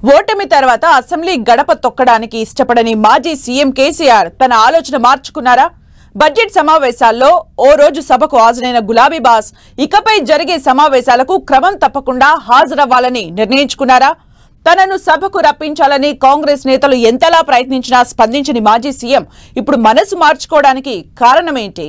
ఓటమి తర్వాత అసెంబ్లీ గడప తొక్కడానికి ఇష్టపడని మాజీ సీఎం కేసీఆర్ తన ఆలోచన మార్చుకున్నారా బడ్జెట్ సమావేశాల్లో ఓ రోజు సభకు హాజరైన గులాబీ బాస్ ఇకపై జరిగే సమావేశాలకు క్రమం తప్పకుండా హాజరవ్వాలని నిర్ణయించుకున్నారా తనను సభకు రప్పించాలని కాంగ్రెస్ నేతలు ఎంతలా ప్రయత్నించినా స్పందించని మాజీ సీఎం ఇప్పుడు మనసు మార్చుకోవడానికి కారణమేంటి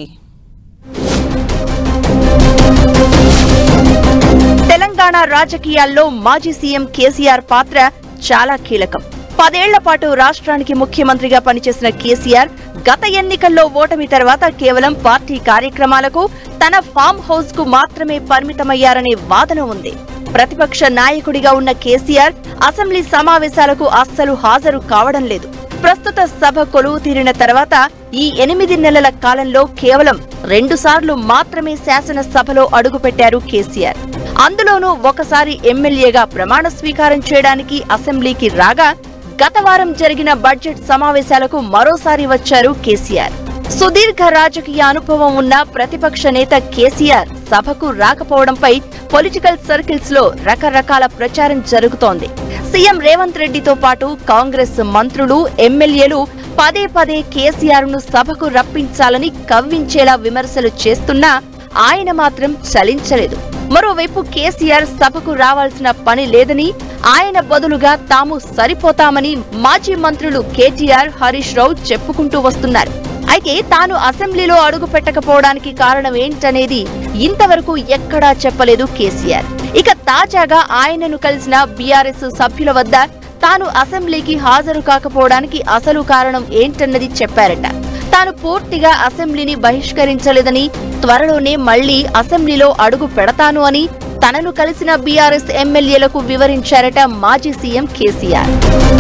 తెలంగాణ రాజకీయాల్లో మాజీ సీఎం కేసీఆర్ పాత్ర చాలా కీలకం పదేళ్ల పాటు రాష్ట్రానికి ముఖ్యమంత్రిగా పనిచేసిన కేసీఆర్ గత ఎన్నికల్లో ఓటమి తర్వాత కేవలం పార్టీ కార్యక్రమాలకు తన ఫామ్ హౌస్ కు మాత్రమే పరిమితమయ్యారనే వాదన ఉంది ప్రతిపక్ష నాయకుడిగా ఉన్న కేసీఆర్ అసెంబ్లీ సమావేశాలకు అస్సలు హాజరు కావడం లేదు ప్రస్తుత సభ కొలువు తీరిన తర్వాత ఈ ఎనిమిది నెలల కాలంలో కేవలం రెండుసార్లు మాత్రమే శాసనసభలో అడుగుపెట్టారు కేసీఆర్ అందులోనూ ఒకసారి ఎమ్మెల్యేగా ప్రమాణ స్వీకారం చేయడానికి అసెంబ్లీకి రాగా గత వారం జరిగిన బడ్జెట్ సమావేశాలకు మరోసారి వచ్చారు కేసీఆర్ సుదీర్ఘ రాజకీయ అనుభవం ఉన్న ప్రతిపక్ష నేత కేసీఆర్ సభకు రాకపోవడంపై పొలిటికల్ సర్కిల్స్ లో రకరకాల ప్రచారం జరుగుతోంది సీఎం రేవంత్ రెడ్డితో పాటు కాంగ్రెస్ మంత్రులు ఎమ్మెల్యేలు పదే పదే కేసీఆర్ ను సభకు రప్పించాలని కవ్వించేలా విమర్శలు చేస్తున్నా ఆయన మాత్రం చలించలేదు మరోవైపు కేసీఆర్ సభకు రావాల్సిన పని లేదని ఆయన బదులుగా తాము సరిపోతామని మాజీ మంత్రులు కేటీఆర్ హరీష్ రావు చెప్పుకుంటూ వస్తున్నారు అయితే తాను అసెంబ్లీలో అడుగు పెట్టకపోవడానికి కారణం ఏంటనేది ఇంతవరకు ఎక్కడా చెప్పలేదు కేసీఆర్ ఇక తాజాగా ఆయనను కలిసిన బీఆర్ఎస్ సభ్యుల వద్ద తాను అసెంబ్లీకి హాజరు కాకపోవడానికి అసలు కారణం ఏంటన్నది చెప్పారట తాను పూర్తిగా అసెంబ్లీని బహిష్కరించలేదని త్వరలోనే మళ్లీ అసెంబ్లీలో అడుగు పెడతాను అని తనను కలిసిన బీఆర్ఎస్ ఎమ్మెల్యేలకు వివరించారట మాజీ సీఎం కేసీఆర్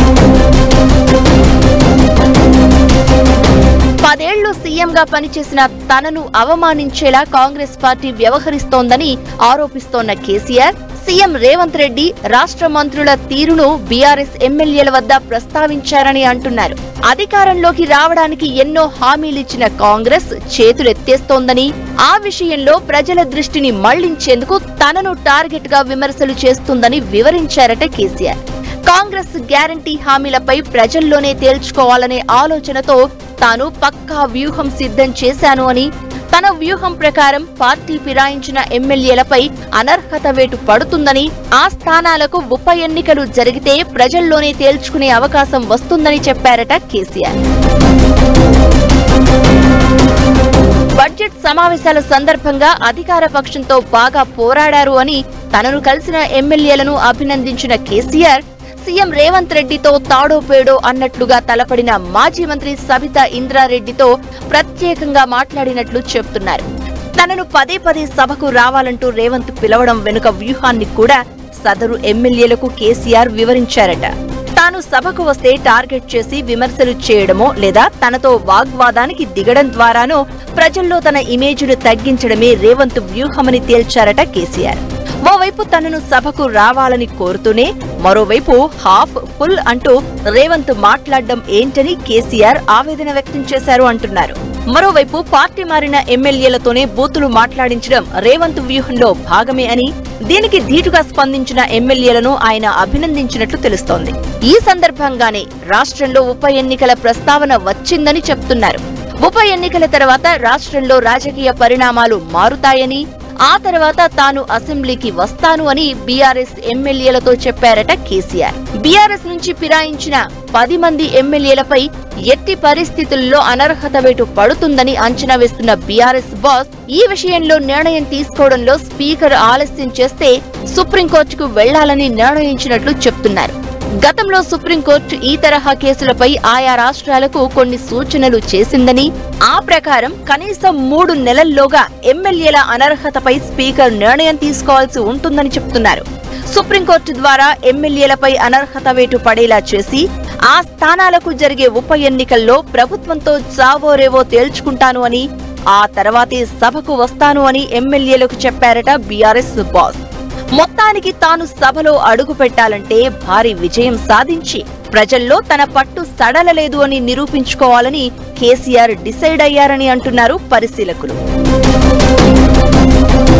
పదేళ్లు సీఎంగా పనిచేసిన తనను అవమానించేలా కాంగ్రెస్ పార్టీ వ్యవహరిస్తోందని ఆరోపిస్తోన్న కేసీఆర్ సీఎం రేవంత్ రెడ్డి రాష్ట్ర మంత్రుల తీరును బీఆర్ఎస్ ఎమ్మెల్యేల వద్ద ప్రస్తావించారని అంటున్నారు అధికారంలోకి రావడానికి ఎన్నో హామీలిచ్చిన కాంగ్రెస్ చేతులెత్తేస్తోందని ఆ విషయంలో ప్రజల దృష్టిని మళ్లించేందుకు తనను టార్గెట్ గా విమర్శలు చేస్తుందని వివరించారట కేసీఆర్ కాంగ్రెస్ గ్యారంటీ హామీలపై ప్రజల్లోనే తేల్చుకోవాలనే ఆలోచనతో తాను పక్కా వ్యూహం సిద్ధం చేశాను అని తన వ్యూహం ప్రకారం పార్టీ ఫిరాయించిన ఎమ్మెల్యేలపై అనర్హత వేటు పడుతుందని ఆ స్థానాలకు ఉప ఎన్నికలు జరిగితే ప్రజల్లోనే తేల్చుకునే అవకాశం వస్తుందని చెప్పారట కేసీఆర్ బడ్జెట్ సమావేశాల సందర్భంగా అధికార పక్షంతో బాగా పోరాడారు అని తనను కలిసిన ఎమ్మెల్యేలను అభినందించిన కేసీఆర్ సీఎం రేవంత్ రెడ్డితో తాడో పేడో అన్నట్లుగా తలపడిన మాజీ మంత్రి సబితా ఇంద్రారెడ్డితో ప్రత్యేకంగా మాట్లాడినట్లు చెప్తున్నారు తనను పదే పదే సభకు రావాలంటూ రేవంత్ పిలవడం వెనుక వ్యూహాన్ని కూడా సదరు ఎమ్మెల్యేలకు కేసీఆర్ వివరించారట తాను సభకు వస్తే టార్గెట్ చేసి విమర్శలు చేయడమో లేదా తనతో వాగ్వాదానికి దిగడం ద్వారానో ప్రజల్లో తన ఇమేజ్ను తగ్గించడమే రేవంత్ వ్యూహమని తేల్చారట కేసీఆర్ ఓవైపు తనను సభకు రావాలని కోరుతూనే మరోవైపు హాఫ్ ఫుల్ అంటూ రేవంత్ మాట్లాడడం ఏంటని కేసీఆర్ ఆవేదన వ్యక్తం చేశారు అంటున్నారు మరోవైపు పార్టీ మారిన ఎమ్మెల్యేలతోనే బూతులు మాట్లాడించడం రేవంత్ వ్యూహంలో భాగమే అని దీనికి ధీటుగా స్పందించిన ఎమ్మెల్యేలను ఆయన అభినందించినట్లు తెలుస్తోంది ఈ సందర్భంగానే రాష్ట్రంలో ఉప ఎన్నికల ప్రస్తావన వచ్చిందని చెప్తున్నారు ఉప ఎన్నికల తర్వాత రాష్ట్రంలో రాజకీయ పరిణామాలు మారుతాయని ఆ తర్వాత తాను అసెంబ్లీకి వస్తాను అని బీఆర్ఎస్ ఎమ్మెల్యేలతో చెప్పారట కేసీఆర్ బీఆర్ఎస్ నుంచి ఫిరాయించిన పది మంది ఎమ్మెల్యేలపై ఎట్టి పరిస్థితుల్లో అనర్హత వేటు పడుతుందని అంచనా వేస్తున్న బీఆర్ఎస్ బాస్ ఈ విషయంలో నిర్ణయం తీసుకోవడంలో స్పీకర్ ఆలస్యం చేస్తే సుప్రీంకోర్టుకు వెళ్లాలని నిర్ణయించినట్లు చెప్తున్నారు గతంలో సుప్రీంకోర్టు ఈ తరహా కేసులపై ఆయా రాష్ట్రాలకు కొన్ని సూచనలు చేసిందని ఆ ప్రకారం కనీసం మూడు నెలల్లోగా ఎమ్మెల్యేల అనర్హతపై స్పీకర్ నిర్ణయం తీసుకోవాల్సి ఉంటుందని చెప్తున్నారు సుప్రీంకోర్టు ద్వారా ఎమ్మెల్యేలపై అనర్హత వేటు పడేలా చేసి ఆ స్థానాలకు జరిగే ఉప ఎన్నికల్లో ప్రభుత్వంతో చావోరేవో తేల్చుకుంటాను అని ఆ తర్వాతే సభకు వస్తాను అని ఎమ్మెల్యేలకు చెప్పారట బీఆర్ఎస్ బాస్ మొత్తానికి తాను సభలో అడుగు పెట్టాలంటే భారీ విజయం సాధించి ప్రజల్లో తన పట్టు సడలలేదు అని నిరూపించుకోవాలని కేసీఆర్ డిసైడ్ అయ్యారని అంటున్నారు పరిశీలకులు